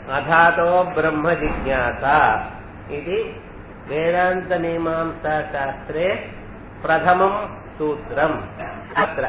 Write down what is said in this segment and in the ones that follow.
अथातो ब्रह्म जिज्ञासा इति वेदान्तमीमांसाशास्त्रे प्रथमं सूत्रम् अत्र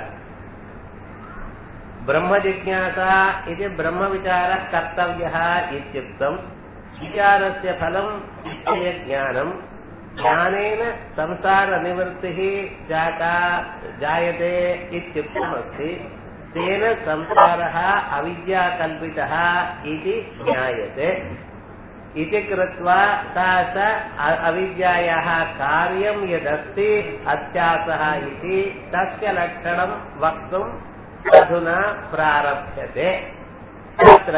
ब्रह्मजिज्ञासा इति ब्रह्मविचारः कर्तव्यः इत्युक्तम् विचारस्य फलम् निश्चयज्ञानम् ज्ञानेन संसारनिवृत्तिः जाता जायते इत्युक्तमस्ति तेन संसारः अविद्याकल्पितः इति ज्ञायते इति कृत्वा सा च अविद्यायाः कार्यं यदस्ति अध्यासः इति तस्य लक्षणं वक्तुम् अधुना प्रारभ्यते तत्र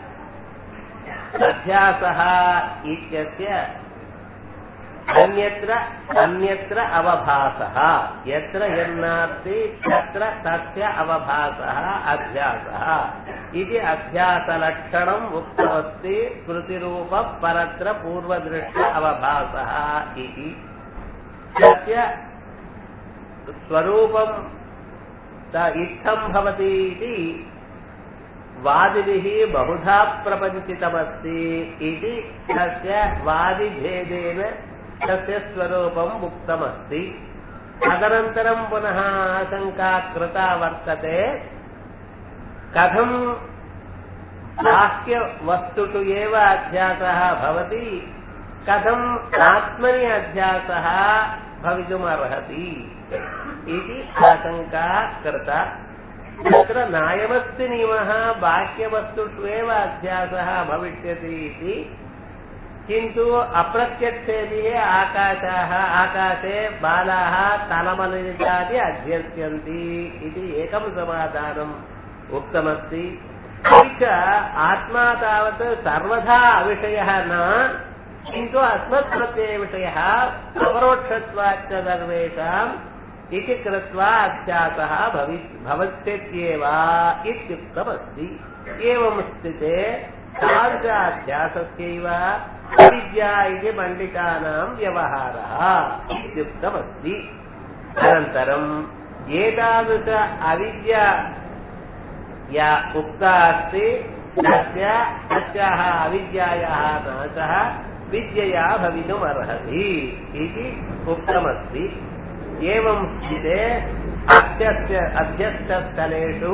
अध्यासः इत्यस्य अन्यत्र अन्यत्र अवभासः यत्र यन्नास्ति तत्र तस्य अवभासः अध्यासः इति अध्यासलक्षणम् उक्तमस्ति स्मृतिरूपः परत्र पूर्वदृष्ट अवभासः इति तस्य स्वरूपं इत्थं भवति इति वादिभिः बहुधा प्रपञ्चितमस्ति इति तस्य वादिभेदेन तस्य स्वरूपम् उक्तमस्ति तदनन्तरं पुनः आशङ्का कृता वर्तते कथं बाह्यवस्तुषु एव अध्यासः भवति कथम् आत्मनि अध्यासः भवितुमर्हति इति आशङ्का कृता तत्र नायमस्ति नियमः बाह्यवस्तुषु एव अध्यासः भविष्यति इति किन्तु अप्रत्यक्षेभिः आकाशाः आकाशे बालाः तलमलितादि अध्यस्यन्ति इति एकं समाधानम् उक्तमस्ति अपि च आत्मा तावत् सर्वथा अविषयः न किन्तु अस्मत्प्रत्ययविषयः अपरोक्षत्वाच्च सर्वेषाम् इति कृत्वा अध्यासः भवि भवत्येव इत्युक्तमस्ति एवं स्थिते तादृशाध्यासस्यैव अविद्या इति पण्डितानां व्यवहारः इत्युक्तमस्ति अनन्तरम् एतादृश अविद्या या उक्ता अस्ति तस्य तस्याः अविद्यायाः नाशः विद्यया भवितुमर्हति इति उक्तमस्ति एवं स्थिते अध्यस्य अध्यस्थस्थलेषु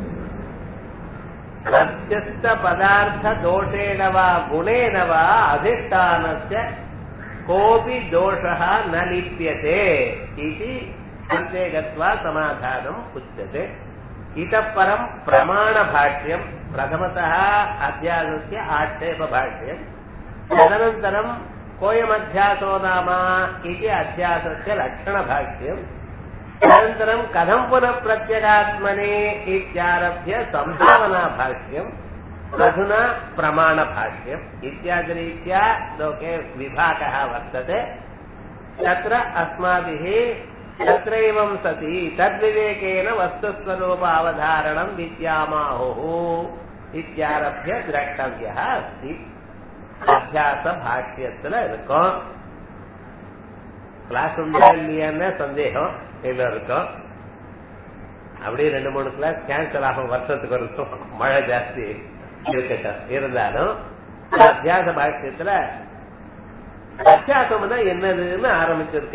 अध्यस्थपदार्थदोषेण वा गुणेन वा अधिष्ठानस्य कोऽपि दोषः न लिप्यते इति अन्ते गत्वा समाधानम् उच्यते इतः परम् प्रमाणभाष्यम् प्रथमतः अध्यासस्य आक्षेपभाष्यम् तदनन्तरम् कोऽयमध्यासो नाम इति अध्यासस्य लक्षणभाष्यम् अनन्तरं कथं पुनः प्रत्यगात्मने इत्यारभ्य सम्भावनाभाष्यम् अधुना प्रमाणभाष्यम् इत्यादिरीत्या लोके विभागः वर्तते तत्र अस्माभिः तत्रैवं सति तद्विवेकेन वस्तुस्वरूप अवधारणं विद्यामाहुः इत्यारभ्य द्रष्टव्यः अस्ति அத்தியாச இருக்கும் கிளாஸ் உண்டா இல்லையான்னு சந்தேகம் எல்லோருக்கும் அப்படியே ரெண்டு மூணு கிளாஸ் கேன்சல் ஆகும் வருஷத்துக்கு வருஷம் மழை ஜாஸ்தி இருக்கட்டும் இருந்தாலும் அத்தியாச பாஷ்யத்துல அத்தியாசம்னா என்னதுன்னு ஆரம்பிச்சிருக்க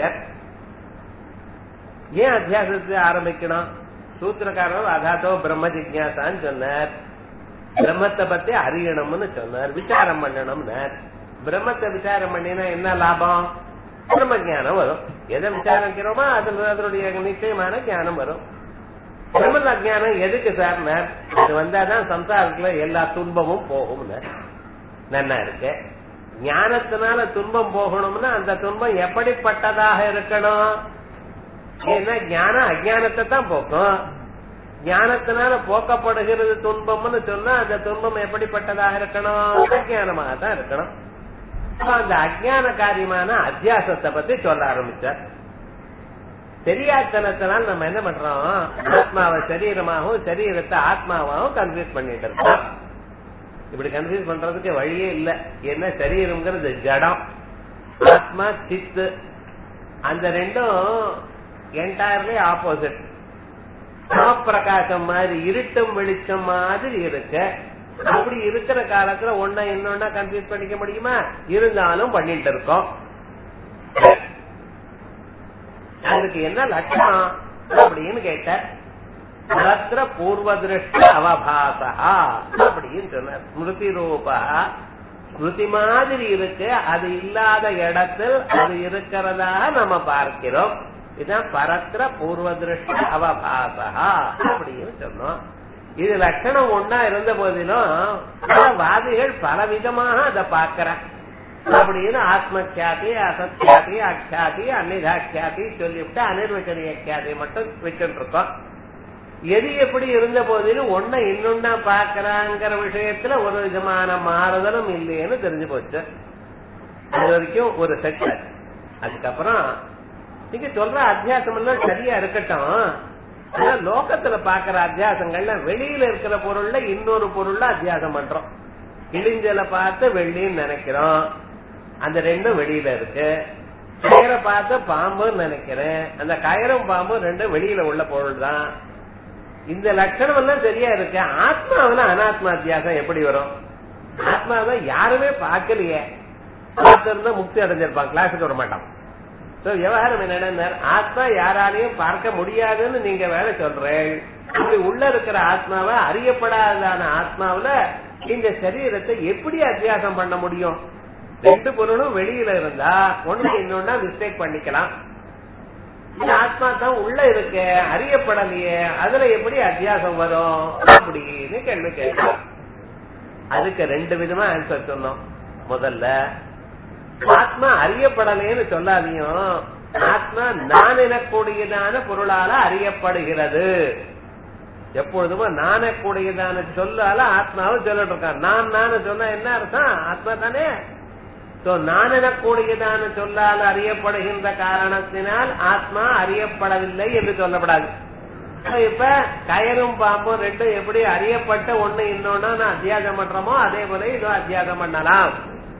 ஏன் அத்தியாசத்தை ஆரம்பிக்கணும் சூத்திரக்காரர் அதாத்தோ பிரம்ம ஜிக்யாசான்னு சொன்னார் பிரம்மத்தை பத்தி அறியணும்னு சொன்னார் விசாரம் பண்ணணும்னு பிரம்மத்தை விசாரம் பண்ணினா என்ன லாபம் பிரம்ம ஜானம் வரும் எதை விசாரிக்கிறோமோ அதுல அதனுடைய நிச்சயமான ஞானம் வரும் பிரம்ம அஜானம் எதுக்கு சார் அது வந்தாதான் சம்சாரத்துல எல்லா துன்பமும் போகும் நன்னா இருக்கு ஞானத்தினால துன்பம் போகணும்னா அந்த துன்பம் எப்படிப்பட்டதாக இருக்கணும் ஏன்னா ஞானம் அஜானத்தை தான் போக்கும் ஞானத்தினால போக்கப்படுகிறது துன்பம்னு சொன்னா அந்த துன்பம் எப்படிப்பட்டதாக இருக்கணும் அஜானமாக தான் இருக்கணும் அந்த அஜான காரியமான அத்தியாசத்தை பத்தி சொல்ல ஆரம்பிச்சார் தெரியாதனத்தினால் நம்ம என்ன பண்றோம் ஆத்மாவை சரீரமாகவும் சரீரத்தை ஆத்மாவாகவும் கன்ஃபியூஸ் பண்ணிட்டு இருக்கோம் இப்படி கன்ஃபியூஸ் பண்றதுக்கு வழியே இல்ல என்ன சரீரம்ங்கிறது ஜடம் ஆத்மா சித்து அந்த ரெண்டும் என்டையர்லி ஆப்போசிட் பிரகாசம் மாதிரி இருட்டும் வெளிச்சம் மாதிரி இருக்க அப்படி இருக்கிற காலத்துல ஒன்ன இன்னொன்னா கன்ஃபியூஸ் பண்ணிக்க முடியுமா இருந்தாலும் பண்ணிட்டு இருக்கோம் அதுக்கு என்ன லட்சணம் அப்படின்னு கேட்ட தத்திர பூர்வ திருஷ்ட அவபாசா அப்படின்னு சொன்னார் ஸ்மிருதி ரூபா ஸ்மிருதி மாதிரி இருக்கு அது இல்லாத இடத்தில் அது இருக்கிறதாக நம்ம பார்க்கிறோம் இதுதான் பரத்திர பூர்வ திருஷ்ட அவபாசா அப்படின்னு சொன்னோம் இது லட்சணம் ஒன்னா இருந்த போதிலும் பல வாதிகள் பல விதமாக அதை பார்க்கிறேன் அப்படின்னு ஆத்ம கியாதி அசத்யாதி அக்யாதி அன்னிதாக்கியாதி சொல்லிவிட்டு அனிர்வச்சனீய கியாதி மட்டும் வச்சுட்டு இருக்கோம் எது எப்படி இருந்த போதிலும் ஒன்ன இன்னொன்னா பாக்குறாங்கிற விஷயத்துல ஒரு விதமான மாறுதலும் இல்லையேன்னு தெரிஞ்சு போச்சு அது வரைக்கும் ஒரு செட் அதுக்கப்புறம் நீங்க சொல்ற அத்தியாசம் எல்லாம் சரியா இருக்கட்டும் ஆனா லோகத்துல பாக்குற அத்தியாசங்கள்ல வெளியில இருக்கிற பொருள்ல இன்னொரு பொருள்ல அத்தியாசம் பண்றோம் கிழிஞ்சல பார்த்து வெள்ளின்னு நினைக்கிறோம் அந்த ரெண்டும் வெளியில இருக்கு கயரை பார்த்து பாம்புன்னு நினைக்கிறேன் அந்த கயரும் பாம்பும் ரெண்டும் வெளியில உள்ள பொருள் தான் இந்த லட்சணம் எல்லாம் சரியா இருக்கு ஆத்மாவில அனாத்மா அத்தியாசம் எப்படி வரும் ஆத்மாவை யாருமே பார்க்கலையே பார்த்திருந்தா முக்தி அடைஞ்சிருப்பான் கிளாஸுக்கு வர மாட்டான் சோ விவகாரம் என்னன்னா ஆத்மா யாராலையும் பார்க்க முடியாதுன்னு நீங்க வேலை சொல்றேன் இப்படி உள்ள இருக்கிற ஆத்மாவை அறியப்படாததான ஆத்மாவில இந்த சரீரத்தை எப்படி அத்தியாசம் பண்ண முடியும் ரெண்டு பொருளும் வெளியில இருந்தா ஒண்ணு இன்னொன்னா மிஸ்டேக் பண்ணிக்கலாம் இந்த ஆத்மா தான் உள்ள இருக்கு அறியப்படலையே அதுல எப்படி அத்தியாசம் வரும் அப்படின்னு கேள்வி கேட்கலாம் அதுக்கு ரெண்டு விதமா ஆன்சர் சொன்னோம் முதல்ல ஆத்மா அறியப்படலைன்னு சொல்லாதையும் ஆத்மா நான் எனக்கூடியதான பொருளால அறியப்படுகிறது எப்பொழுதுமோ நானக்கூடியதான சொல்லால ஆத்மாவை சொல்லிட்டு இருக்கான் நான் நானு சொன்னா என்ன அர்த்தம் ஆத்மா தானே சோ நான் எனக்கூடியதான சொல்லால் அறியப்படுகின்ற காரணத்தினால் ஆத்மா அறியப்படவில்லை என்று சொல்லப்படாது இப்ப கயரும் பாம்பும் ரெண்டும் எப்படி அறியப்பட்ட ஒண்ணு இன்னொன்னு நான் அத்தியாசம் பண்றோமோ அதே போல இதுவும் அத்தியாசம் பண்ணலாம்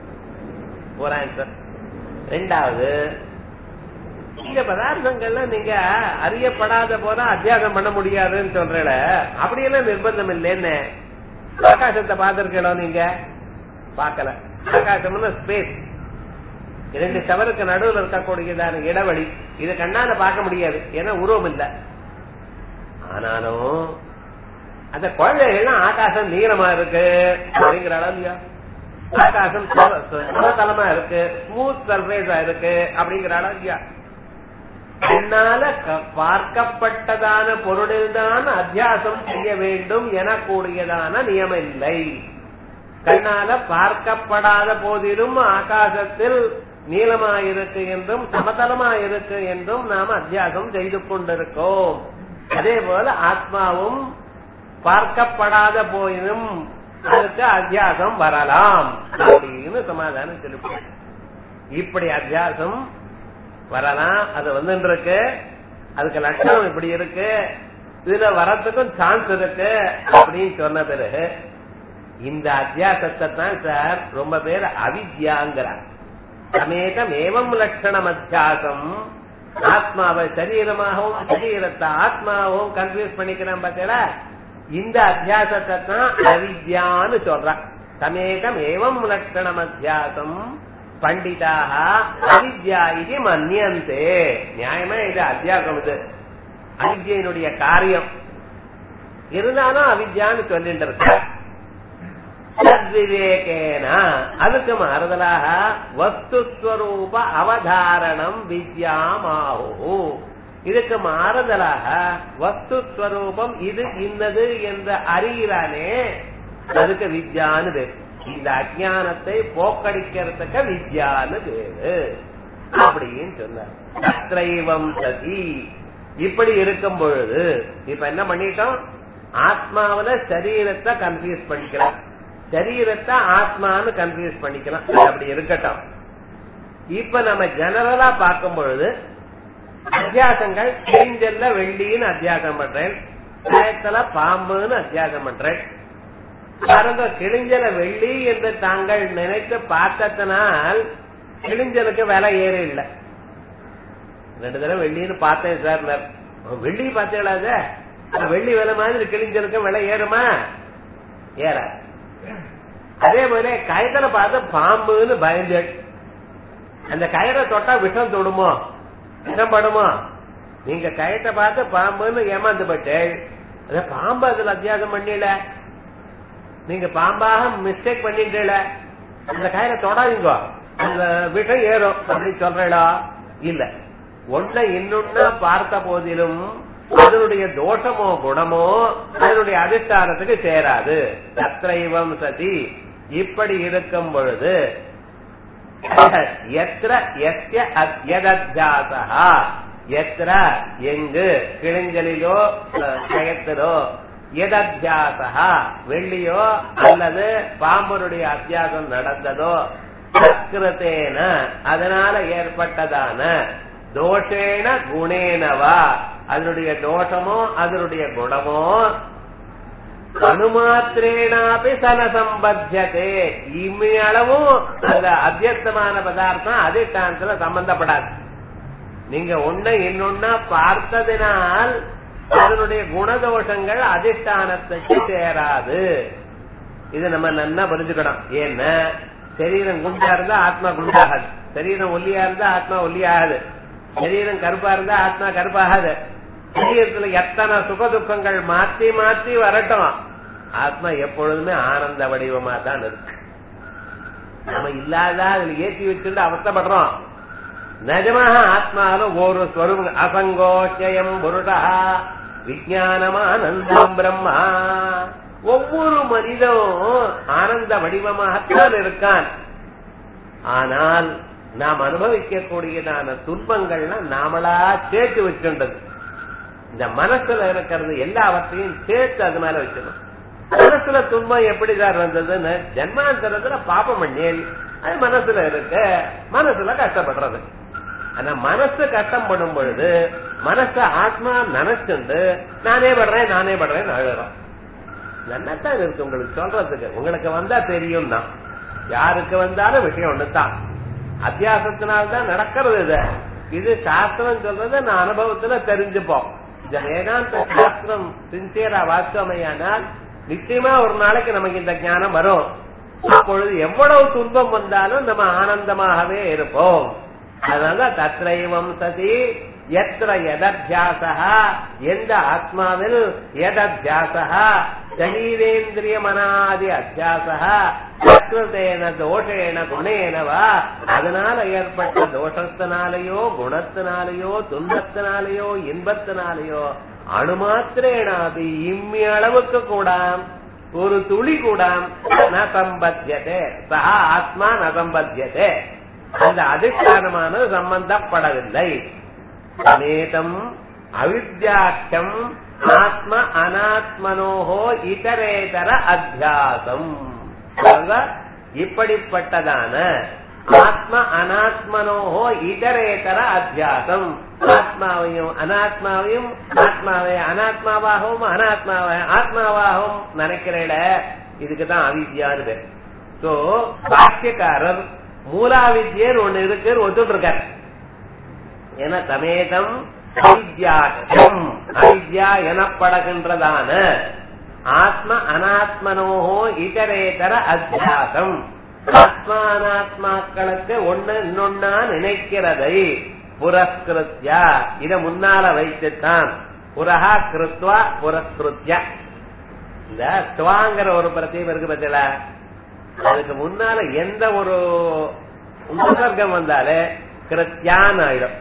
ஒரு ஆன்சர் ரெண்டாவது இந்த பதார்த்தங்கள்ல நீங்க அறியப்படாத போதா அத்தியாசம் பண்ண முடியாதுன்னு சொல்றல அப்படியெல்லாம் நிர்பந்தம் இல்லைன்னு ஆகாசத்தை பார்த்திருக்கீங்களோ நீங்க பார்க்கல ஆகாசம்னு ஸ்பேஸ் இரண்டு சவருக்கு நடுவில் இருக்கக்கூடியதான இடைவெளி இது கண்ணால பார்க்க முடியாது ஏன்னா உருவம் இல்ல ஆனாலும் அந்த குழந்தைகள்லாம் ஆகாசம் நீளமா இருக்கு அப்படிங்கிற அளவு இல்லையா ஆகாசம் சமதளமா இருக்கு ஸ்மூத் சர்ஃபேஸா இருக்கு அப்படிங்கிற அளவு இல்லையா கண்ணால பார்க்கப்பட்டதான பொருளில்தான் அத்தியாசம் செய்ய வேண்டும் எனக்கூடியதான நியமம் இல்லை கண்ணால பார்க்கப்படாத போதிலும் ஆகாசத்தில் நீளமாயிருக்கு என்றும் சமதளமாயிருக்கு என்றும் நாம் அத்தியாசம் செய்து கொண்டிருக்கோம் அதே போல ஆத்மாவும் பார்க்கப்படாத போயினும் அதுக்கு அத்தியாசம் வரலாம் அப்படின்னு சமாதானம் சொல்லி இப்படி அத்தியாசம் வரலாம் அது வந்துட்டு இருக்கு அதுக்கு லட்சணம் இப்படி இருக்கு இதுல வரத்துக்கும் சான்ஸ் இருக்கு அப்படின்னு சொன்ன பிறகு இந்த அத்தியாசத்தை தான் சார் ரொம்ப பேர் அவித்யாங்கிறார் சமேகம் ஏவம் லட்சணம் அத்தியாசம் ஆத்மாவை சரீரமாகவும் சரீரத்தை ஆத்மாவும் கன்ஃபியூஸ் பண்ணிக்கிறேன் பார்த்தீங்களா இந்த அத்தியாசத்தை தான் அவித்யான்னு சொல்றான் சமேகம் ஏவம் லட்சணம் அத்தியாசம் பண்டிதாக அவித்யா இது மன்னியந்தே நியாயமா இது அத்தியாசம் இது அவித்யினுடைய காரியம் இருந்தாலும் அவித்யான்னு சொல்லிட்டு இருக்க சத்விவேகேன அதுக்கு மாறுதலாக வஸ்துஸ்வரூப அவதாரணம் வித்யாமாஹு இதுக்கு மாறுதலாக வஸ்துஸ்வரூபம் இது இன்னது என்ற அறியிறானே அதுக்கு வித்யான்னு பேரு இந்த அஜானத்தை போக்கடிக்கிறதுக்கு வித்யான்னு பேரு அப்படின்னு சொன்னார் தத்ரைவம் சதி இப்படி இருக்கும் பொழுது இப்ப என்ன பண்ணிட்டோம் ஆத்மாவில சரீரத்தை கன்ஃபியூஸ் பண்ணிக்கலாம் சரீரத்தை ஆத்மான்னு கன்ஃபியூஸ் பண்ணிக்கலாம் அப்படி இருக்கட்டும் இப்ப நம்ம ஜெனரலா பார்க்கும் பொழுது அத்தியாசங்கள் கிழிஞ்சல்ல வெள்ளின்னு அத்தியாசம் பண்றேன் பயத்துல பாம்புன்னு அத்தியாசம் பண்றேன் பாருங்க கிழிஞ்சல வெள்ளி என்று தாங்கள் நினைத்து பார்த்ததனால் கிழிஞ்சலுக்கு விலை ஏற இல்லை ரெண்டு தடவை வெள்ளின்னு பார்த்தேன் சார் வெள்ளி பார்த்தீங்களா வெள்ளி விலை மாதிரி கிழிஞ்சலுக்கு விலை ஏறுமா ஏற அதே மாதிரி கயத்துல பார்த்து பாம்புன்னு பயந்து அந்த கயிறை தொட்டா விஷம் தொடுமோ விஷம் படுமோ நீங்க கயத்தை பார்த்து பாம்புன்னு ஏமாந்து பட்டு அத பாம்பு அதுல அத்தியாசம் பண்ணல நீங்க பாம்பாக மிஸ்டேக் பண்ணிட்டீல அந்த கயிறை தொடாதீங்க அந்த விஷம் ஏறும் அப்படின்னு சொல்றா இல்ல ஒன்ன இன்னொன்னு பார்த்த போதிலும் அதனுடைய தோஷமோ குணமோ அதனுடைய அதிஷ்டானத்துக்கு சேராது தத்ரைவம் சதி இப்படி இருக்கும் பொழுது எத்திர எஸ்ய அத்தியதத்தியாசா எத்திர எங்கு கிழிஞ்சலிலோ கயத்திலோ எதத்தியாசா வெள்ளியோ அல்லது பாம்பனுடைய அத்தியாசம் நடந்ததோ சக்கிரத்தேன அதனால ஏற்பட்டதான தோஷேன குணேனவா அதனுடைய தோஷமோ அதனுடைய குணமோ அணுமாத்திரேனாபி சன சம்பத்தியதே இம்மையளவும் அந்த அத்தியஸ்தமான பதார்த்தம் அதிஷ்டானத்துல சம்பந்தப்படாது நீங்க ஒண்ணு இன்னொன்னா பார்த்ததினால் அதனுடைய குணதோஷங்கள் அதிஷ்டானத்துக்கு சேராது இது நம்ம நல்லா புரிஞ்சுக்கணும் ஏன்னா சரீரம் குண்டா இருந்தா ஆத்மா குண்டாகாது சரீரம் ஒல்லியா இருந்தா ஆத்மா ஒல்லியாகாது சரீரம் கருப்பா இருந்தா ஆத்மா கருப்பாகாது சரீரத்துல எத்தனை சுக துக்கங்கள் மாத்தி மாத்தி வரட்டும் ஆத்மா எப்பொழுதுமே ஆனந்த வடிவமா தான் இருக்கு நம்ம இல்லாத அதுல ஏற்றி வச்சுட்டு அவஸ்தப்படுறோம் நிஜமாக ஆத்மாவில ஒரு ஸ்வரூபம் அசங்கோச்சயம் புருடா விஜயானமானந்தம் பிரம்மா ஒவ்வொரு மனிதனும் ஆனந்த வடிவமாகத்தான் இருக்கான் ஆனால் நாம் அனுபவிக்கக்கூடியதான துன்பங்கள்லாம் நாமளா சேர்த்து வச்சுண்டது இந்த மனசுல இருக்கிறது எல்லாவற்றையும் சேர்த்து அது மேல வச்சிடணும் மனசுல துன்பம் எப்படி சார் வந்ததுன்னு ஜென்மாந்தரத்துல பாப்பம் பண்ணேன் அது மனசுல இருக்கு மனசுல கஷ்டப்படுறது ஆனா மனசு கஷ்டம் பண்ணும் பொழுது மனச ஆத்மா நினைச்சுண்டு நானே படுறேன் நானே படுறேன் அழுறோம் நன்னத்தான் இருக்கு உங்களுக்கு சொல்றதுக்கு உங்களுக்கு வந்தா தெரியும் தான் யாருக்கு வந்தாலும் விஷயம் ஒண்ணுதான் அத்தியாசத்தினால்தான் நடக்கிறது இது இது சாஸ்திரம் சொல்றது நான் அனுபவத்துல தெரிஞ்சுப்போம் இந்த வேதாந்த சாஸ்திரம் சின்சியரா வாசித்தமையானால் நிச்சயமா ஒரு நாளைக்கு நமக்கு இந்த ஞானம் வரும் அப்பொழுது எவ்வளவு துன்பம் வந்தாலும் நம்ம ஆனந்தமாகவே இருப்போம் அதனால தத்ரைவம் சதி எத்திர எதத்தியாசா எந்த ஆத்மாவில் எதத்தியாசா சரீரேந்திரிய மனாதி அத்தியாசா சக்ரதேன தோஷேன குணேனவா அதனால ஏற்பட்ட தோஷத்தினாலேயோ குணத்தினாலேயோ துன்பத்தினாலேயோ இன்பத்தினாலேயோ அணுமாத்திரேனாபி இம்மி அளவுக்கு கூட ஒரு துளி கூட ந சம்பத்தியதே சஹா ஆத்மா ந சம்பத்தியதே அந்த அதிஷ்டானமானது சம்பந்தப்படவில்லை சமேதம் அவித்யாட்சம் ஆத்ம அனாத்மனோஹோ இதரேதர அத்தியாசம் இப்படிப்பட்டதான ஆத்ம அனாத்மனோஹோ இதரேதர அத்தியாசம் ஆத்மாவையும் அனாத்மாவையும் ஆத்மாவை அனாத்மாவாகவும் அனாத்மாவை ஆத்மாவாகவும் நினைக்கிறேட இதுக்குதான் அவித்யான்னு பேர் சோ பாக்கியக்காரர் மூலாவித்யர் ஒண்ணு இருக்கு ஒத்துட்டு இருக்காரு என சமேதம் அவித்யாட்சம் அவித்யா எனப்படுகின்றதான ஆத்ம அனாத்மனோஹோ இதரேதர அத்தியாசம் ஆத்மா அனாத்மாக்களுக்கு ஒண்ணு இன்னொன்னா நினைக்கிறதை புரஸ்கிருத்யா இத முன்னால வைத்துத்தான் புரஹா கிருத்வா புரஸ்கிருத்யா இந்த துவாங்கிற ஒரு பிரத்தியம் இருக்கு பத்தில அதுக்கு முன்னால எந்த ஒரு உபசர்க்கம் வந்தாலே கிருத்தியான் ஆயிடும்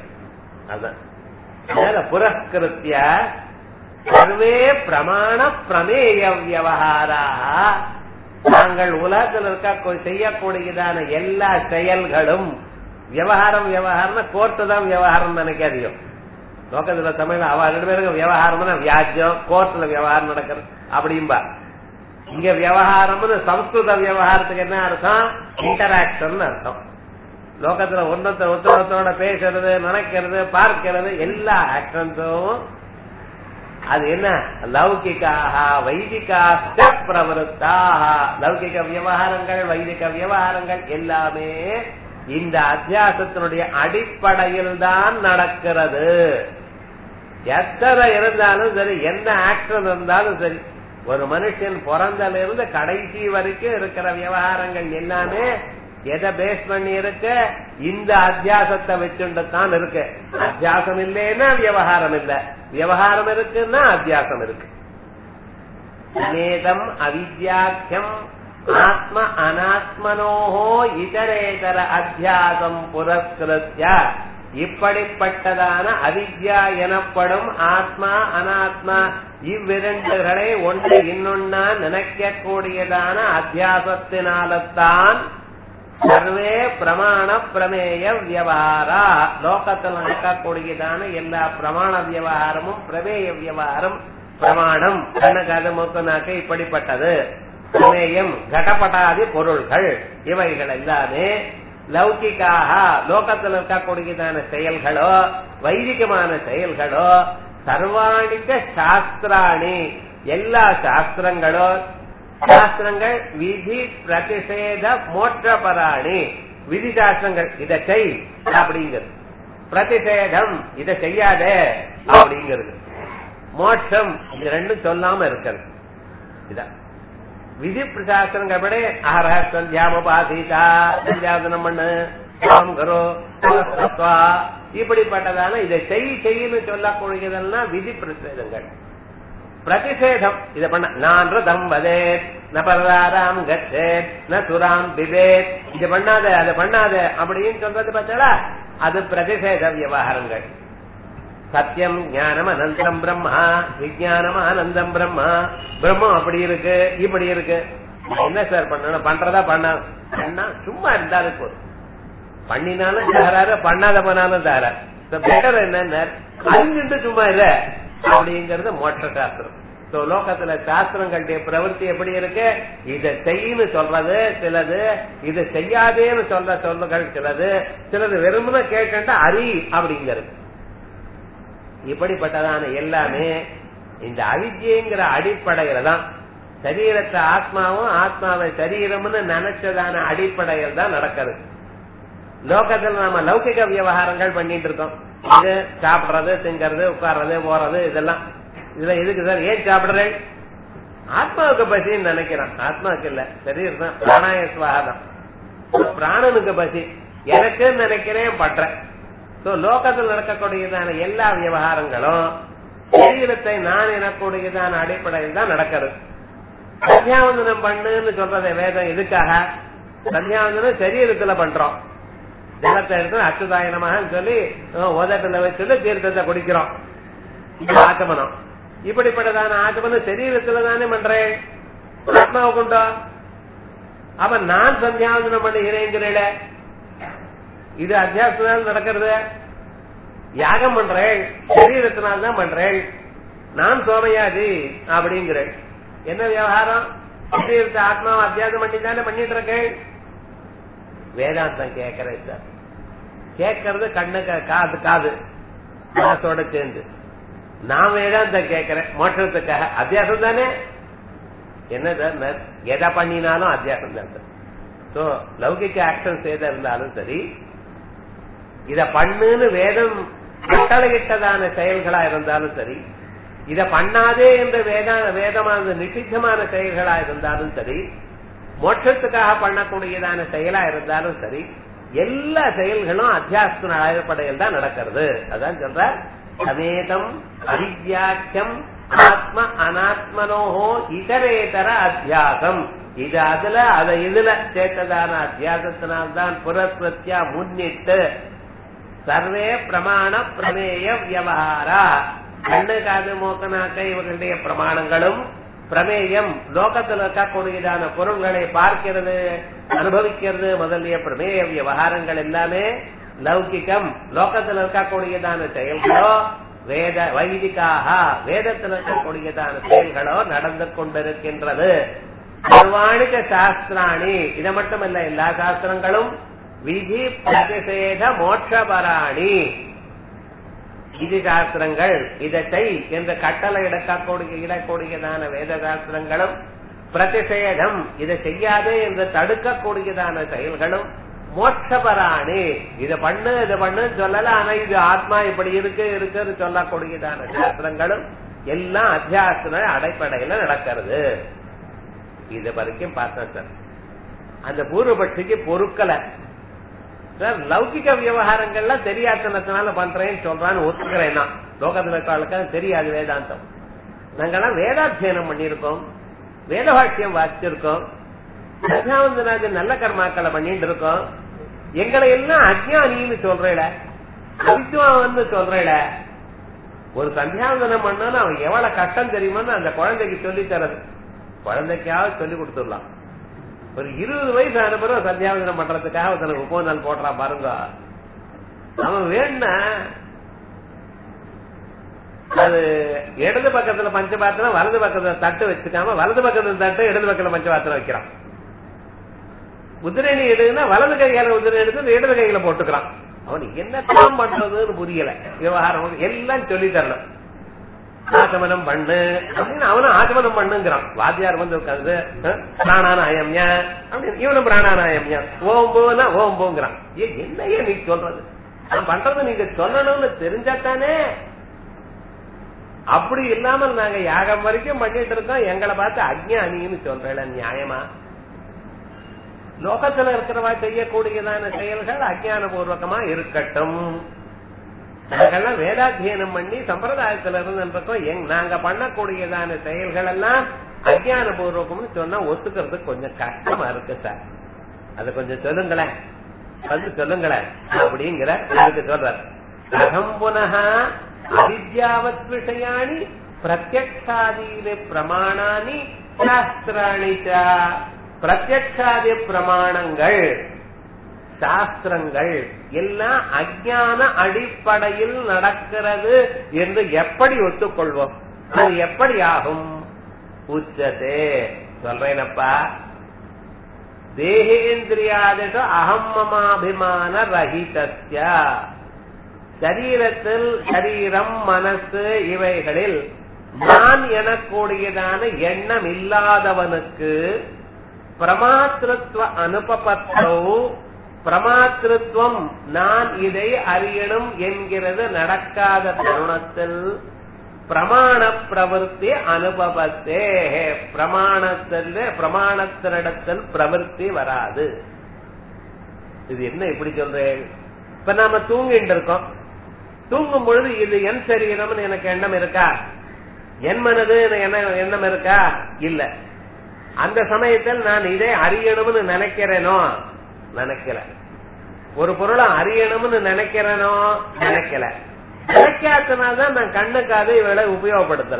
அதான் புரஸ்கிருத்திய சர்வே பிரமாண பிரமேய வியவகாராக நாங்கள் உலகத்தில் இருக்க செய்யக்கூடியதான எல்லா செயல்களும் விவகாரம் விவகாரம் கோர்ட்டு தான் விவகாரம் நினைக்காதீங்க லோகத்துல தமிழ்ல அவ ரெண்டு பேருக்கு விவகாரம்னா வியாஜ்யம் கோர்ட்ல விவகாரம் நடக்கிறது அப்படிம்பா இங்க விவகாரம்னு சம்ஸ்கிருத விவகாரத்துக்கு என்ன அர்த்தம் இன்டராக்ஷன் அர்த்தம் லோகத்துல ஒன்னத்தை ஒருத்தரத்தோட பேசுறது நினைக்கிறது பார்க்கிறது எல்லா ஆக்ஷன்ஸும் அது என்ன லௌகிக்காக வைதிகாஸ்த பிரவருத்தாக லௌகிக விவகாரங்கள் வைதிக விவகாரங்கள் எல்லாமே இந்த அத்தியாசத்தினுடைய அடிப்படையில் தான் நடக்கிறது எத்தனை இருந்தாலும் சரி என்ன ஆக்ஷன் இருந்தாலும் சரி ஒரு மனுஷன் பிறந்தல இருந்து கடைசி வரைக்கும் இருக்கிற விவகாரங்கள் எல்லாமே எதை பேஸ் பண்ணி இருக்கு இந்த அத்தியாசத்தை வச்சுட்டு தான் இருக்கு அத்தியாசம் இல்லைன்னா விவகாரம் இல்ல விவகாரம் இருக்குன்னா அத்தியாசம் இருக்கு நேதம் அவித்யாக்கியம் ஆத்ம அனாத்மனோஹோ இதரேதர அத்தியாசம் புரஸ்கிருத்ய இப்படிப்பட்டதான அவித்யா எனப்படும் ஆத்மா அனாத்மா இவ்விரண்டுகளை ஒன்று இன்னொன்னா நினைக்கக்கூடியதான அத்தியாசத்தினால்தான் சர்வே பிரமாண பிரமேய வியவகாரா லோகத்தில் நடக்கக்கூடியதான எல்லா பிரமாண வியவகாரமும் பிரமேய வியவகாரம் பிரமாணம் கண்ணகாது மூக்கனாக்க இப்படிப்பட்டது பிரமேயம் கடப்படாதி பொருள்கள் இவைகள் எல்லாமே லௌகிக்காக லோகத்தில் இருக்கக்கூடியதான செயல்களோ வைதிகமான செயல்களோ சர்வாணிக்க சாஸ்திராணி எல்லா சாஸ்திரங்களோ சாஸ்திரங்கள் விதி பிரதிஷேத மோட்சபராணி விதி சாஸ்திரங்கள் இதை செய் அப்படிங்கிறது பிரதிஷேதம் இதை செய்யாதே அப்படிங்கிறது மோட்சம் இது ரெண்டும் சொல்லாம இருக்கிறது இதான் விதி பிரசாசனங்கள் படி ஆஹர சந்தியாமபாசீதா சந்தியாதனம் பண்ணு காம் கரோ தபஸ்வா, இப்படிப்பட்டதான இதை செய் செய்யு சொல்லக்கூடியதெல்லாம் விதி பிரசேதங்கள் பிரதிஷேதம் இதை பண்ண நான் ரதம் வதேத் ந பரதாராம் கச்சேத் ந சுராம் பிபேத் இது பண்ணாத அதை பண்ணாத அப்படின்னு சொல்றது பார்த்தா அது பிரதிஷேத விவகாரங்கள் சத்தியம் ஞானம் அனந்தம் பிரம்மா விஜயானம் ஆனந்தம் பிரம்மா பிரம்மம் அப்படி இருக்கு இப்படி இருக்கு என்ன சார் பண்ணணும் பண்றதா பண்ண பண்ணா சும்மா இருந்தாலும் போதும் பண்ணினாலும் தகராறு பண்ணாத பண்ணாலும் தகராறு பெட்டர் என்ன அறிஞ்சுட்டு சும்மா இல்ல அப்படிங்கறது மோட்ச சாஸ்திரம் சோ லோகத்துல சாஸ்திரங்களுடைய பிரவൃத்தி எப்படி இருக்கு இதை செய்யு சொல்றது சிலது இதை செய்யாதேன்னு சொல்ற சொல்லுகள் சிலது சிலது வெறுமன கேட்கண்டா அறி அப்படிங்கிறது இப்படிப்பட்டதான எல்லாமே இந்த அவித்யங்கிற அடிப்படையில தான் சரீரத்தை ஆத்மாவும் ஆத்மாவை சரீரம்னு நினைச்சதான அடிப்படையில் தான் நடக்கிறது லோகத்துல நம்ம லௌகிக விவகாரங்கள் பண்ணிட்டு இருக்கோம் இது சாப்பிடுறது திங்கிறது உட்கார்றது போறது இதெல்லாம் இதுல எதுக்கு சார் ஏன் சாப்பிடுறேன் ஆத்மாவுக்கு பசின்னு நினைக்கிறான் ஆத்மாவுக்கு இல்ல சரீரம் தான் பிராணாய சுவாகம் பிராணனுக்கு பசி எனக்கு நினைக்கிறேன் பண்றேன் சோ லோகத்தில் நடக்கக்கூடியதான எல்லா விவகாரங்களும் சரீரத்தை நான் எனக்கூடியதான அடிப்படையில் தான் நடக்கிறது சந்தியாவந்தனம் பண்ணுன்னு சொல்றதை வேதம் எதுக்காக சந்தியாவந்தனம் சரீரத்துல பண்றோம் ஜலத்தை எடுத்து அச்சுதாயனமாக சொல்லி உதட்டுல வச்சுட்டு தீர்த்தத்தை குடிக்கிறோம் இது ஆச்சமனம் இப்படிப்பட்டதான ஆச்சமனம் சரீரத்துல தானே பண்றேன் ஆத்மாவை கொண்டோ அவன் நான் சந்தியாவந்தனம் பண்ணுகிறேங்கிறேன் இது அத்தியாசத்தினால் நடக்கிறது யாகம் பண்றேன் சரீரத்தினால் தான் பண்றேன் நான் சோமையாதி அப்படிங்கிறேன் என்ன விவகாரம் சரீரத்தை ஆத்மாவை அத்தியாசம் பண்ணி தானே பண்ணிட்டு இருக்கேன் வேதாந்தம் கேட்கறேன் சார் கேட்கறது கண்ணு காது காது மனசோட சேர்ந்து நான் வேதாந்தம் கேட்கிறேன் மோட்டத்துக்காக அத்தியாசம் தானே என்ன சார் எதை பண்ணினாலும் அத்தியாசம் தான் சார் சோ லௌகிக்க ஆக்ஷன்ஸ் எதை இருந்தாலும் சரி இத பண்ணுன்னு வேதம் கட்டளையிட்டதான செயல்களா இருந்தாலும் சரி இத பண்ணாதே என்ற வேத வேதமான நிஷித்தமான செயல்களா இருந்தாலும் சரி மோட்சத்துக்காக பண்ணக்கூடியதான செயலா இருந்தாலும் சரி எல்லா செயல்களும் அத்தியாசத்தின் அடிப்படையில் தான் நடக்கிறது அதான் சொல்ற சமேதம் அவித்யாக்கியம் ஆத்ம அனாத்மனோஹோ இதரேதர அத்தியாசம் இது அதுல அதை இதுல சேர்த்ததான அத்தியாசத்தினால்தான் புரஸ்வத்தியா முன்னிட்டு சர்வே பிரமாண பிரமேய வியவகாரா கண்ணு காது மூக்கனாக்க இவர்களுடைய பிரமாணங்களும் பிரமேயம் லோகத்தில் இருக்கக்கூடியதான பொருள்களை பார்க்கிறது அனுபவிக்கிறது முதலிய பிரமேய விவகாரங்கள் எல்லாமே லௌகிக்கம் லோகத்தில் இருக்கக்கூடியதான செயல்களோ வேத வைதிகாக வேதத்தில் இருக்கக்கூடியதான செயல்களோ நடந்து கொண்டிருக்கின்றது சர்வாணிக சாஸ்திராணி இது மட்டுமல்ல எல்லா சாஸ்திரங்களும் விதி பிரதிஷேத மோட்சபராணி விதி சாஸ்திரங்கள் இதை செய் என்ற கட்டளை இடக்கூடிய இடக்கூடியதான வேத சாஸ்திரங்களும் பிரதிஷேதம் இதை செய்யாதே என்று தடுக்கக்கூடியதான செயல்களும் மோட்சபராணி இதை பண்ணு இதை பண்ணு சொல்லல ஆனா இது ஆத்மா இப்படி இருக்கு இருக்குன்னு சொல்லக்கூடியதான சாஸ்திரங்களும் எல்லாம் அத்தியாசன அடைப்படையில நடக்கிறது இது வரைக்கும் பார்த்தேன் சார் அந்த பூர்வபட்சிக்கு பொருட்களை சார் லௌகிக விவகாரங்கள்லாம் தெரியாதனத்தினால பண்றேன்னு சொல்றான்னு ஒத்துக்கிறேன் நான் லோகத்துல இருக்காளுக்கு தெரியாது வேதாந்தம் நாங்கெல்லாம் வேதாத்தியனம் பண்ணியிருக்கோம் வேதவாக்கியம் வாசிச்சிருக்கோம் சந்தியாவந்தனாஜன் நல்ல கர்மாக்களை பண்ணிட்டு இருக்கோம் எங்களை எல்லாம் அஜ்ஞானின்னு சொல்றேட அவித்வான்னு சொல்றேட ஒரு சந்தியாவந்தனம் பண்ணா அவன் எவ்வளவு கஷ்டம் தெரியுமான்னு அந்த குழந்தைக்கு சொல்லி தரது குழந்தைக்காவது சொல்லி கொடுத்துடலாம் ஒரு இருபது வயசு ஆன பிறகு சந்தியாவந்தனம் பண்றதுக்காக ஒருத்தனுக்கு முப்பது நாள் போடுறான் பாருங்க அவன் வேணும்னா அது இடது பக்கத்துல பஞ்சபாத்திரம் வலது பக்கத்துல தட்டு வச்சுக்காம வலது பக்கத்துல தட்டு இடது பக்கத்துல பஞ்சபாத்திரம் வைக்கிறான் உதிரணி எடுன்னா வலது கையால உதிரணி எடுத்து இடது கையில போட்டுக்கிறான் அவனுக்கு என்னத்தான் பண்றதுன்னு புரியல விவகாரம் எல்லாம் சொல்லி தரணும் ஆச்சமனம் பண்ணு அப்படின்னு அவனும் ஆச்சமனம் பண்ணுங்கிறான் வாத்தியார் வந்து உட்காந்து பிராணாநாயம்யா அப்படின்னு இவனும் பிராணாநாயம்யா ஓம் போனா ஓம் போங்கிறான் ஏ என்னையே நீ சொல்றது நான் பண்றது நீங்க சொல்லணும்னு தெரிஞ்சாத்தானே அப்படி இல்லாமல் நாங்க யாகம் வரைக்கும் பண்ணிட்டு இருக்கோம் எங்களை பார்த்து அஜ்ஞானின்னு சொல்றேன் நியாயமா லோகத்துல இருக்கிறவா செய்யக்கூடியதான செயல்கள் அஜ்ஞான பூர்வகமா இருக்கட்டும் நாங்கெல்லாம் வேதாத்தியனம் பண்ணி சம்பிரதாயத்துல இருந்துருக்கோம் நாங்க பண்ணக்கூடியதான செயல்கள் எல்லாம் அஜ்ஞான பூர்வகம்னு சொன்னா ஒத்துக்கிறதுக்கு கொஞ்சம் கஷ்டமா இருக்கு சார் அது கொஞ்சம் சொல்லுங்களேன் வந்து சொல்லுங்களேன் அப்படிங்கிற அதுக்கு சொல்றார் அகம் புனக அவித்யாவத் விஷயாணி பிரத்யக்ஷாதீனி பிரமாணானி சாஸ்திராணி பிரத்யக்ஷாதி பிரமாணங்கள் சாஸ்திரங்கள் எல்லாம் அஜான அடிப்படையில் நடக்கிறது என்று எப்படி ஒத்துக்கொள்வோம் அது எப்படி ஆகும் உச்சதே சொல்றேனப்பா தேகேந்திரியாதிஷு அகம்மமாபிமான ரஹிதஸ்ய சரீரத்தில் சரீரம் மனசு இவைகளில் நான் எனக்கூடியதான எண்ணம் இல்லாதவனுக்கு பிரமாத்திருத்துவ அனுபபத்தோ பிரமாத்திருத்துவம் நான் இதை அறியணும் என்கிறது நடக்காத தருணத்தில் பிரமாண பிரவருத்தி அனுபவத்தே பிரமாணத்தில் பிரமாணத்தினிடத்தில் பிரவருத்தி வராது இது என்ன இப்படி சொல்றேன் இப்ப நாம தூங்கிட்டு இருக்கோம் தூங்கும் பொழுது இது என் சரீரம்னு எனக்கு எண்ணம் இருக்கா என் மனது என்ன எண்ணம் இருக்கா இல்ல அந்த சமயத்தில் நான் இதை அறியணும்னு நினைக்கிறேனோ நினைக்கல ஒரு பொருளை அறியணும்னு நினைக்கிறேனோ நினைக்கல நினைக்காதனால்தான் நான் கண்ணுக்காக இவளை உபயோகப்படுத்தல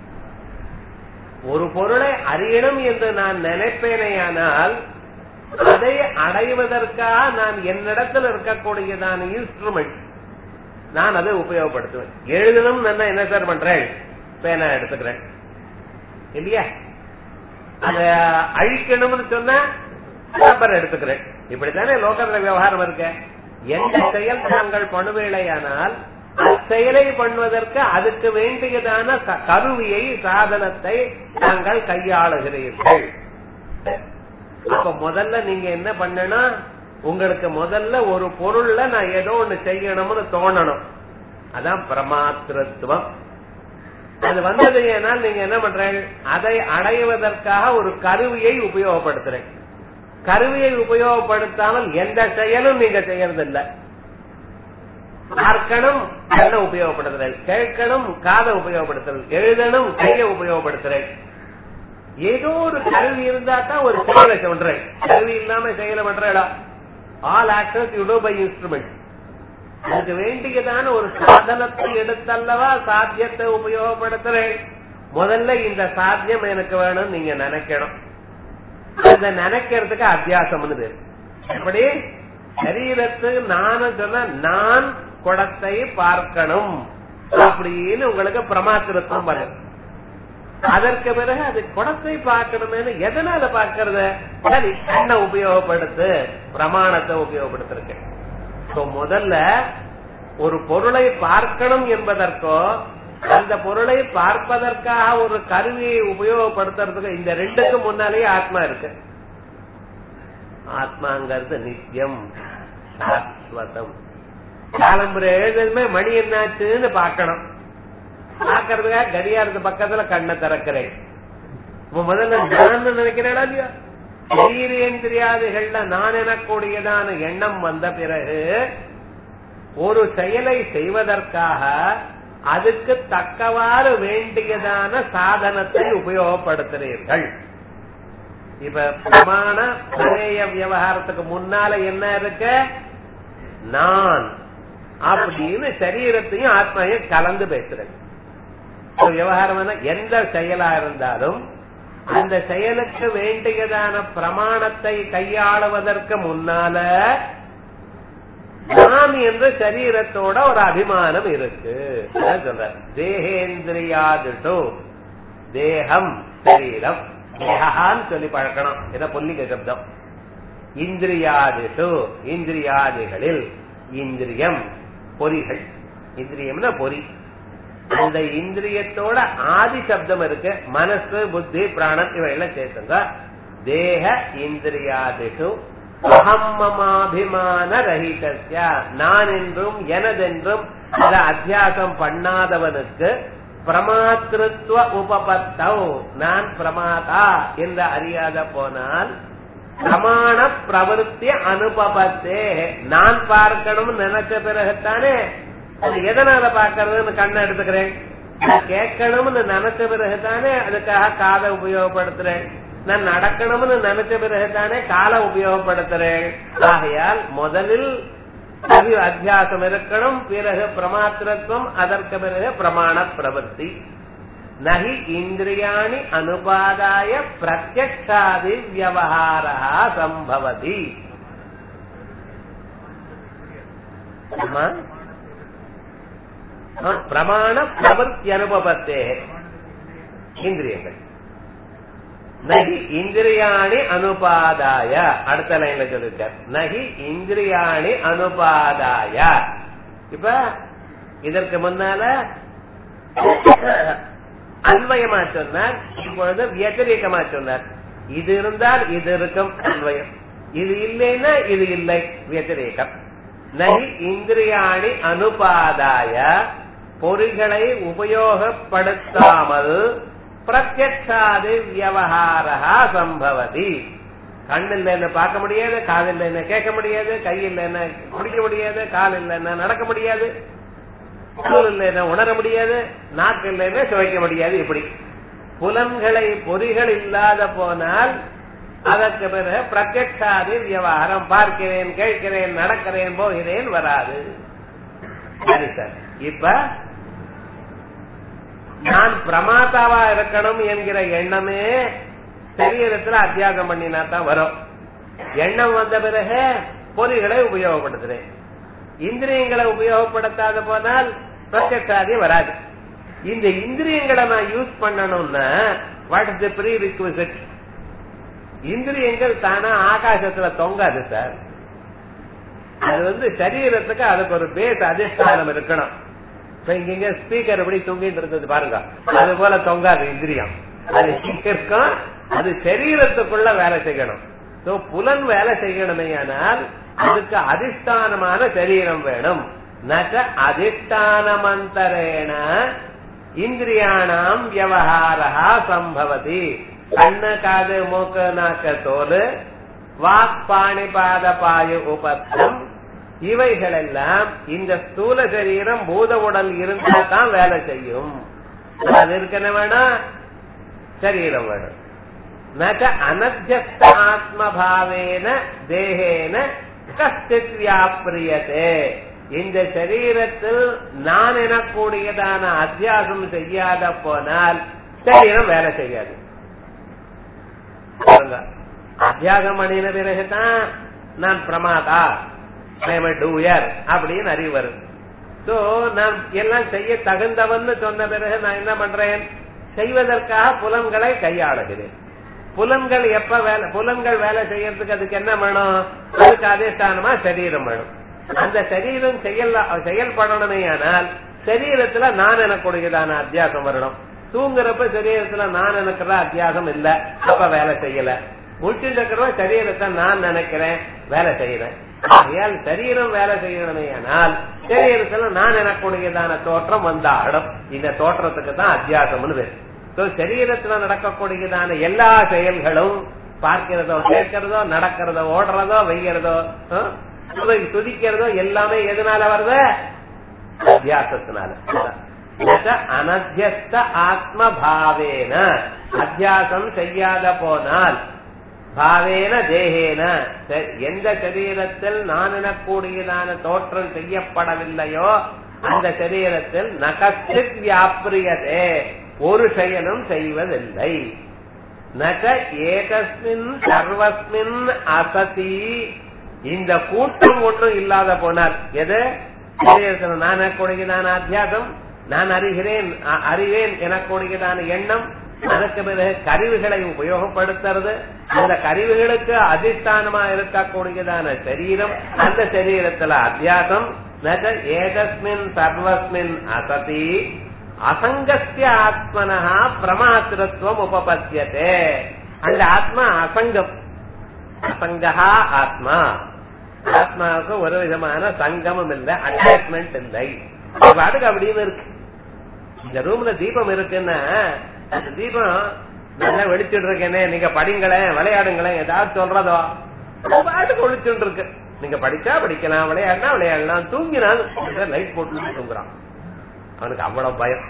ஒரு பொருளை அறியணும் என்று நான் நினைப்பேனேயானால் அதை அடைவதற்காக நான் என்னிடத்தில் இருக்கக்கூடியதான இன்ஸ்ட்ருமெண்ட் நான் அதை உபயோகப்படுத்துவேன் எழுதணும் நான் என்ன சார் பண்றேன் பேனா எடுத்துக்கிறேன் இல்லையா அத அழிக்கணும்னு சொன்னா பேப்பர் எடுத்துக்கிறேன் இப்படித்தானே லோகத்துல விவகாரம் இருக்க எந்த செயல் தாங்கள் பண்ணுவேளையானால் அச்செயலை பண்ணுவதற்கு அதுக்கு வேண்டியதான கருவியை சாதனத்தை தாங்கள் கையாளுகிறீர்கள் அப்ப முதல்ல நீங்க என்ன பண்ணணும் உங்களுக்கு முதல்ல ஒரு பொருள்ல நான் ஏதோ ஒண்ணு செய்யணும்னு தோணணும் அதான் பிரமாத்திருத்துவம் அது வந்தது ஏனால் நீங்க என்ன பண்றீங்க அதை அடைவதற்காக ஒரு கருவியை உபயோகப்படுத்துறேன் கருவியை உபயோகப்படுத்தாமல் எந்த செயலும் நீங்க செய்யறதில்லை பார்க்கணும் கண்ணை உபயோகப்படுத்துறேன் கேட்கணும் காதை உபயோகப்படுத்துறேன் எழுதணும் கையை உபயோகப்படுத்துறேன் ஏதோ ஒரு கருவி இருந்தா தான் ஒரு செயலை சொல்றேன் கருவி இல்லாம செயலை பண்றா all actors you do by instrument அதுக்கு வேண்டியதான ஒரு சாதனத்தை எடுத்தல்லவா சாத்தியத்தை உபயோகப்படுத்துறேன் முதல்ல இந்த சாத்தியம் எனக்கு வேணும் நீங்க நினைக்கணும் அந்த நினைக்கிறதுக்கு அத்தியாசம்னு பேரு எப்படி சரீரத்து நானும் சொன்ன நான் குடத்தை பார்க்கணும் அப்படின்னு உங்களுக்கு பிரமாத்திரத்துவம் வரும் அதற்கு பிறகு அது குடத்தை பார்க்கணும்னு எதனால பார்க்கறது சரி கண்ணை உபயோகப்படுத்து பிரமாணத்தை உபயோகப்படுத்திருக்கேன் முதல்ல ஒரு பொருளை பார்க்கணும் என்பதற்கோ அந்த பொருளை பார்ப்பதற்காக ஒரு கருவியை உபயோகப்படுத்துறதுக்கு இந்த ரெண்டுக்கு முன்னாலேயே ஆத்மா இருக்கு ஆத்மாங்கிறது நித்தியம் சாஸ்வதம் காலம்புரை எழுதுமே மணி என்னாச்சுன்னு பார்க்கணும் பாக்குறதுக்காக கடியாரத்து பக்கத்துல கண்ணை திறக்கிறேன் இப்ப முதல்ல நான் நினைக்கிறேனா இல்லையா சரீரேந்திரியாதிகள்ல நான் எனக்கூடியதான எண்ணம் வந்த பிறகு ஒரு செயலை செய்வதற்காக அதுக்கு தக்கவாறு வேண்டியதான சாதனத்தை உபயோகப்படுத்துறீர்கள் இப்ப பிரமாண பிரமேய விவகாரத்துக்கு முன்னால என்ன இருக்கு நான் அப்படின்னு சரீரத்தையும் ஆத்மாவையும் கலந்து பேசுறேன் விவகாரம் எந்த செயலா இருந்தாலும் அந்த செயலுக்கு வேண்டியதான பிரமாணத்தை கையாளுவதற்கு முன்னால நாம் என்ற சரீரத்தோட ஒரு அபிமானம் இருக்கு சொல்ற தேகேந்திரியாதிட்டு தேகம் சரீரம் தேகான்னு சொல்லி பழக்கணும் இத பொல்லிங்க சப்தம் இந்திரியாதிட்டு இந்திரியாதிகளில் இந்திரியம் பொறிகள் இந்திரியம்னா பொறி அந்த இந்திரியத்தோட ஆதி சப்தம் இருக்கு மனசு புத்தி பிராணம் இவையெல்லாம் சேர்த்துங்க தேக இந்திரியாதிஷு அகம்மமாபிமான ரஹிதஸ்ய நான் என்றும் எனதென்றும் அதை அத்தியாசம் பண்ணாதவனுக்கு பிரமாத்திருத்துவ உபபத்தம் நான் பிரமாதா என்று அறியாத போனால் பிரமாண பிரவருத்தி அனுபவத்தே நான் பார்க்கணும்னு நினைச்ச பிறகுத்தானே அது எதனால பாக்குறதுன்னு கண்ணை எடுத்துக்கிறேன் கேட்கணும்னு நினைச்ச பிறகுதானே அதுக்காக காதை உபயோகப்படுத்துறேன் நான் நடக்கணும்னு நினைச்ச பிறகுதானே காலை உபயோகப்படுத்துறேன் ஆகையால் முதலில் அறிவு அத்தியாசம் இருக்கணும் பிறகு பிரமாத்திரத்துவம் அதற்கு பிறகு பிரமாண பிரவர்த்தி நகி இந்திரியாணி அனுபாதாய பிரத்யக்ஷாதி வியவஹாரா சம்பவதி பிரமாண பிரவர்த்தி அனுபவத்தே இந்திரியங்கள் நகி இந்திரியாணி அனுபாதாய அடுத்த லைன்ல சொல்லிருக்கார் நகி இந்திரியாணி அனுபாதாய இப்ப இதற்கு முன்னால அன்வயமா சொன்னார் இப்பொழுது வியதிரேகமா சொன்னார் இது இருந்தால் இது இருக்கும் அன்வயம் இது இல்லைன்னா இது இல்லை வியதிரேகம் நகி இந்திரியாணி அனுபாதாய பொறிகளை உபயோகப்படுத்தாமல் பிரத்யக்ஷாதி வியவஹாரா சம்பவதி கண் இல்லைன்னு பார்க்க முடியாது காது இல்லைன்னு கேட்க முடியாது கை இல்லைன்னு குடிக்க முடியாது கால் இல்லைன்னு நடக்க முடியாது தோல் இல்லைன்னா உணர முடியாது நாக்கு இல்லைன்னா சுவைக்க முடியாது இப்படி புலன்களை பொறிகள் இல்லாத போனால் அதற்கு பிறகு பிரத்யக்ஷாதி விவகாரம் பார்க்கிறேன் கேட்கிறேன் நடக்கிறேன் போகிறேன் வராது சரி சார் இப்ப நான் பிரமாதாவா இருக்கணும் என்கிற எண்ணமே சரீரத்துல அத்தியாகம் பண்ணினா தான் வரும் எண்ணம் வந்த பிறகு பொறிகளை உபயோகப்படுத்துறேன் இந்திரியங்களை உபயோகப்படுத்தாத போனால் பிரத்யக்ஷாதி வராது இந்த இந்திரியங்களை நான் யூஸ் பண்ணணும்னா what is the prerequisite இந்திரியங்கள் தானா ஆகாசத்துல தொங்காது சார் அது வந்து சரீரத்துக்கு அதுக்கு ஒரு பேஸ் அதிஷ்டானம் இருக்கணும் இப்ப இங்க ஸ்பீக்கர் எப்படி தொங்கிட்டு இருந்தது பாருங்க அது போல தொங்காது இந்திரியம் அது இருக்கும் அது சரீரத்துக்குள்ள வேலை செய்யணும் சோ புலன் வேலை செய்யணுமே ஆனால் அதுக்கு அதிஷ்டானமான சரீரம் வேணும் நச்ச அதிஷ்டானமந்தரேன இந்திரியாணாம் வியவஹாரா சம்பவதி கண்ணு காது மூக்கு நாக்க தோல் வாக் பாணி பாத பாயு உபத்தம் இவைகள் எல்லாம் இந்த ஸ்தூல சரீரம் பூத உடல் இருந்தா தான் வேலை செய்யும் அது இருக்கணும் வேணும் சரீரம் வேணும் நக அனத்தியஸ்த ஆத்மபாவேன தேகேன கஷ்டித் வியாபிரியதே இந்த சரீரத்தில் நான் எனக்கூடியதான அத்தியாசம் செய்யாத போனால் சரீரம் வேலை செய்யாது அத்தியாகம் பண்ணின பிறகுதான் நான் பிரமாதா டூயர் அப்படின்னு அறிவு வருது சோ நான் எல்லாம் செய்ய தகுந்தவன்னு சொன்ன பிறகு நான் என்ன பண்றேன் செய்வதற்காக புலன்களை கையாளுகிறேன் புலன்கள் எப்ப வேலை புலன்கள் வேலை செய்யறதுக்கு அதுக்கு என்ன வேணும் அதுக்கு அதிஷ்டானமா சரீரம் வேணும் அந்த சரீரம் செயல் செயல்படணுமே ஆனால் சரீரத்துல நான் எனக்குடையதான அத்தியாசம் வரணும் தூங்குறப்ப சரீரத்துல நான் எனக்குற அத்தியாசம் இல்ல அப்ப வேலை செய்யல முடிச்சுட்டு இருக்கிறவன் சரீரத்தை நான் நினைக்கிறேன் வேலை செய்யறேன் ஆகையால் சரீரம் வேலை செய்யணுமே ஆனால் சரீரத்துல நான் எனக்குடையதான தோற்றம் வந்தாடும் இந்த தோற்றத்துக்கு தான் அத்தியாசம்னு பேர் So, சரீரத்துல நடக்கக்கூடியதான எல்லா செயல்களும் பார்க்கிறதோ கேட்கிறதோ நடக்கிறதோ ஓடுறதோ வெய்யறதோ ஆ, துதி- துதிக்கிறதோ எல்லாமே எதனால வருது அத்தியாசத்தினால நச்ச அனத்தியஸ்த ஆத்ம பாவேன அத்தியாசம் செய்யாத போனால் பாவேன தேகேன ச- எந்த சரீரத்தில் நான் எனக்கூடியதான தோற்றம் செய்யப்படவில்லையோ அந்த சரீரத்தில் நகச்சித் வியாபிரியதே ஒரு செயலும் செய்வதில்லை நக ஏகஸ்மின் சர்வஸ்மின் அசதி இந்த கூட்டம் ஒன்றும் இல்லாத போனார் எது சரீரத்தில் நான் எனக்கூடியதான அத்தியாசம் நான் அறிகிறேன் அ- அறிவேன் எனக்கூடியதான எண்ணம் அதற்கு பிறகு கருவிகளை உபயோகப்படுத்துறது அந்த கருவிகளுக்கு அதிஷ்டானமா இருக்கக்கூடியதான சரீரம் அந்த சரீரத்துல அத்தியாசம் நக ஏகஸ்மின் சர்வஸ்மின் அசதி அசங்கஸ்ய ஆத்மனஹா பிரமாத்திரத்துவம் உபபத்தியதே அந்த ஆத்மா அசங்கம் அசங்கஹா ஆத்மா ஆத்மாவுக்கு ஒரு விதமான சங்கமம் இல்லை அட்டாச்மெண்ட் இல்லை அது பாட்டுக்கு அப்படின்னு இருக்கு இந்த ரூம்ல தீபம் இருக்குன்னா அந்த தீபம் நல்லா வெடிச்சுட்டு இருக்கேனே நீங்க படிங்களேன் விளையாடுங்களேன் ஏதாவது சொல்றதோ அது பாட்டுக்கு ஒழிச்சுட்டு இருக்கு நீங்க படிச்சா படிக்கலாம் விளையாடினா விளையாடலாம் தூங்கினா லைட் போட்டு தூங்குறான் அவனுக்கு அவ்வளவு பயம்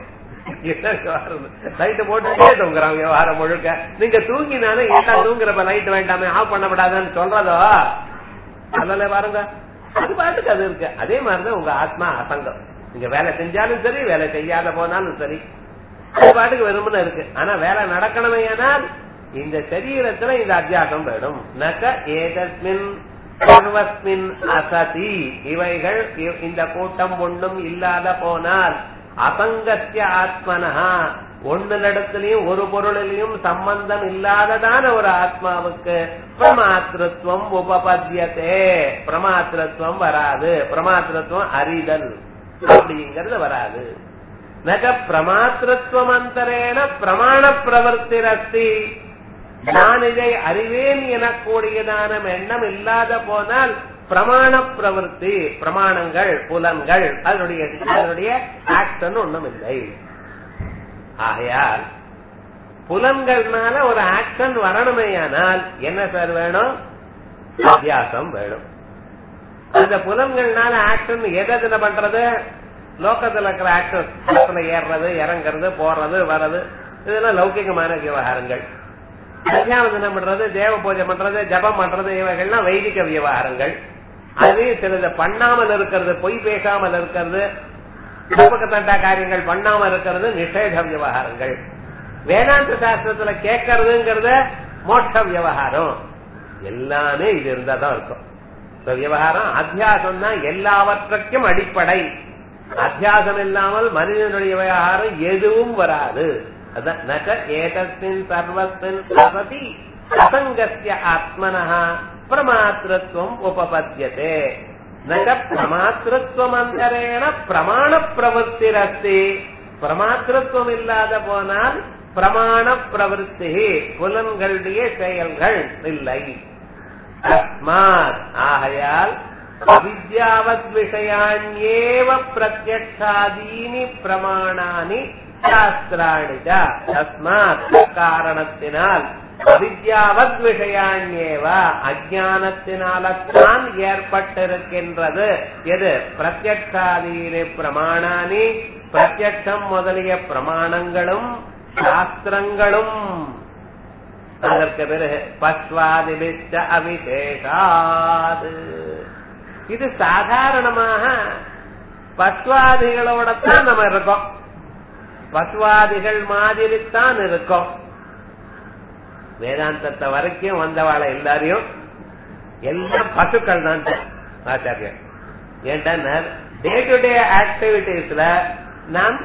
லைட் போட்டுட்டே தூங்குறான் விவகாரம் முழுக்க நீங்க தூங்கினாலும் ஏட்டா தூங்குறப்ப லைட் வேண்டாமே ஆஃப் பண்ணப்படாதுன்னு சொல்றதோ அதனால பாருங்க அது பாட்டுக்கு அது இருக்கு அதே மாதிரிதான் உங்க ஆத்மா அசங்கம் நீங்க வேலை செஞ்சாலும் சரி வேலை செய்யாத போனாலும் சரி அது பாட்டுக்கு வெறுமனே இருக்கு ஆனா வேலை நடக்கணுமே ஆனால் இந்த சரீரத்துல இந்த அத்தியாசம் வேணும் நக ஏதஸ்மின் சர்வஸ்மின் அசதி இவைகள் இ- இந்த கூட்டம் ஒன்றும் இல்லாத போனால் அசங்கத்திய ஆத்மனஹா ஒன்றிடத்திலையும் ஒரு பொருளிலையும் சம்பந்தம் இல்லாததான ஒரு ஆத்மாவுக்கு பிரமாத்திருத்துவம் உபபத்தியதே பிரமாத்திருத்துவம் வராது பிரமாத்திருத்துவம் அறிதல் அப்படிங்கிறது வராது நக பிரமாத்திருத்துவம் அந்தரேன பிரமாண பிரவர்த்திரஸ்தி நான் இதை அறிவேன் எனக்கூடியதான எண்ணம் இல்லாத போனால் பிரமாண பிரவருத்தி பிரமாணங்கள் புலன்கள் அதனுடைய அதனுடைய ஆக்ஷன் ஒண்ணும் இல்லை ஆகையால் புலன்கள்னால ஒரு ஆக்ஷன் வரணுமேயானால் என்ன சார் வேணும் அத்தியாசம் வேணும் அந்த புலன்கள்னால ஆக்ஷன் எதை பண்றது லோக்கத்துல இருக்கிற ஆக்ஷன் ஏறுறது இறங்குறது போறது வர்றது இதெல்லாம் லௌகிகமான விவகாரங்கள் சத்தியாவந்தனம் பண்றது தேவ பூஜை பண்றது ஜபம் பண்றது இவைகள்லாம் வைதிக விவகாரங்கள் அதுலயும் சிலது பண்ணாமல் இருக்கிறது பொய் பேசாமல் இருக்கிறது தண்டா காரியங்கள் பண்ணாமல் இருக்கிறது நிஷேத விவகாரங்கள் வேதாந்த சாஸ்திரத்துல கேட்கறதுங்கிறத மோட்ச விவகாரம் எல்லாமே இது இருந்தா தான் இருக்கும் இந்த விவகாரம் அத்தியாசம் தான் எல்லாவற்றுக்கும் அடிப்படை அத்தியாசம் இல்லாமல் மனிதனுடைய விவகாரம் எதுவும் வராது அதான் நக ஏதஸ்மின் சர்வஸ்மின் சபதி அசங்கஸ்ய ஆத்மனஹ பிரமாத்திருத்துவம் உபபத்தியதே நக பிரமாத்திருத்துவம் அந்தரேன பிரமாண பிரவருத்திரஸ்தி பிரமாத்திருத்துவம் இல்லாத போனால் பிரமாண பிரவருத்தி புலன்களுடைய செயல்கள் இல்லை தஸ்மாத் ஆகையால் அவித்யாவத் விஷயாண்யேவ பிரத்யக்ஷாதீனி பிரமாணானி சாஸ்திராணி ச. தஸ்மாத் காரணத்தினால் அவித்யாவத் விஷயாண்யேவ அஜானத்தினால்தான் ஏற்பட்டிருக்கின்றது எது பிரத்யக்ஷாதீனி பிரமாணானி பிரத்யக்ஷம் முதலிய பிரமாணங்களும் சாஸ்திரங்களும் அதற்கு பிறகு பஸ்வாதிபிஷ்ட அவிசேஷாது இது சாதாரணமாக பஸ்வாதிகளோட தான் நம்ம இருக்கோம் பஸ்வாதிகள் மாதிரி தான் இருக்கோம் வேதாந்தத்தை வரைக்கும் வந்தவாளை எல்லாரையும் எல்லாம் பசுக்கள் தான் ஆச்சாரியர் ஏன்டா டே டு டே ஆக்டிவிட்டிஸ்ல நாம்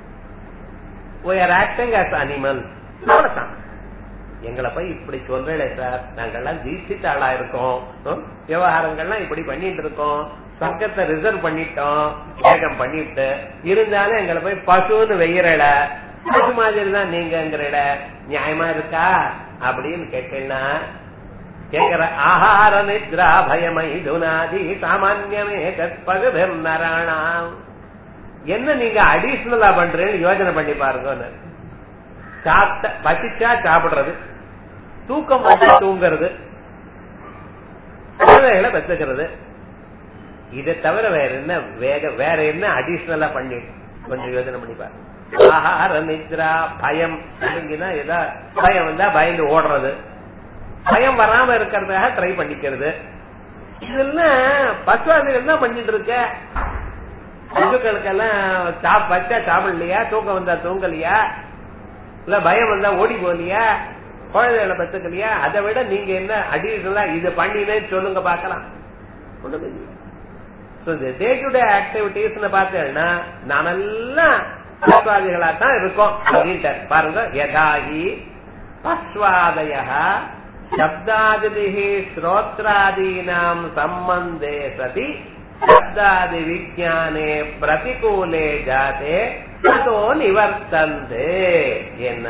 we are acting as animals அவ்வளவுதான் எங்களை போய் இப்படி சொல்றே சார் நாங்கெல்லாம் தீட்சித்த ஆளா இருக்கோம் ஹம்? விவகாரங்கள்லாம் இப்படி பண்ணிட்டு இருக்கோம் சங்கத்தை ரிசர்வ் பண்ணிட்டோம் ஏகம் பண்ணிட்டு இருந்தாலும் எங்களை போய் பசுன்னு வெய்யறல பசு மாதிரி தான் நீங்கிறல நியாயமா இருக்கா அப்படின்னு கேட்டீங்கன்னா கேக்குற ஆஹார நித்ரா பயமை துனாதி சாமான்யமே கற்பகுபிர் நராணாம் என்ன நீங்க அடிஷனலா பண்றேன்னு யோசனை பண்ணி பாருங்க சாப்பிட்ட பசிச்சா சாப்பிடுறது தூக்கம் வந்தா தூங்குறது குழந்தைகளை பெற்றுக்கிறது இதை தவிர வேற என்ன வேக வேற என்ன அடிஷனலா பண்ணி கொஞ்சம் யோசனை பண்ணி பாருங்க ஆஹார நித்ரா பயம் அப்படிங்கன்னா ஏதா பயம் வந்தா பயந்து ஓடுறது பயம் வராம இருக்கிறதுக்காக ட்ரை பண்ணிக்கிறது இதெல்லாம் பசுவாதிகள் தான் பண்ணிட்டு இருக்க பசுக்களுக்கெல்லாம் சாப் வச்சா சாப்பிடலையா தூக்கம் வந்தா தூங்கலையா இல்ல பயம் வந்தா ஓடி போகலையா குழந்தைகளை பத்துக்கலையா அதை விட நீங்க என்ன அடிஷனலா இது பண்ணினேன்னு சொல்லுங்க பாக்கலாம் ஒண்ணுமே இல்லை டே டு டே ஆக்டிவிட்டிஸ் பார்த்தேன்னா நாமெல்லாம் பஸ்வாதிகளா தான் இருக்கோம் அப்படின்ட்டு பாருங்க யதாகி பஸ்வாதய சப்தாதிபிஹி ஸ்ரோத்ராதீனாம் சம்பந்தே சதி சப்தாதி விஜானே பிரதிகூலே ஜாதே அதோ நிவர்த்தந்தே என்ன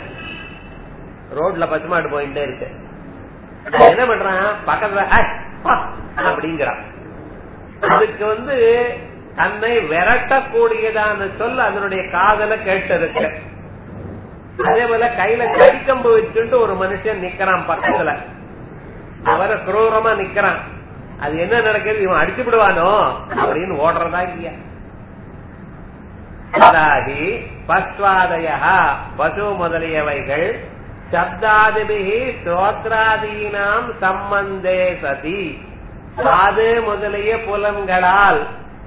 ரோட்ல பசுமாடு போயிட்டே இருக்கு என்ன பண்றான் பக்கத்துல அப்படிங்கிறான் அதுக்கு வந்து தன்னை விரட்டக்கூடியதான சொல் அதனுடைய காதல கேட்டு இருக்கு அதே போல கையில கடிக்கம்பு வச்சுட்டு ஒரு மனுஷன் நிக்கிறான் பக்கத்துல அவர குரூரமா நிக்கிறான் அது என்ன நடக்குது இவன் அடிச்சு விடுவானோ அப்படின்னு ஓடுறதா இல்லையா அதாகி பஸ்வாதயா பசு முதலியவைகள் சப்தாதிபிகி ஸ்ரோத்ராதீனாம் சம்பந்தே சதி காது முதலிய புலன்களால்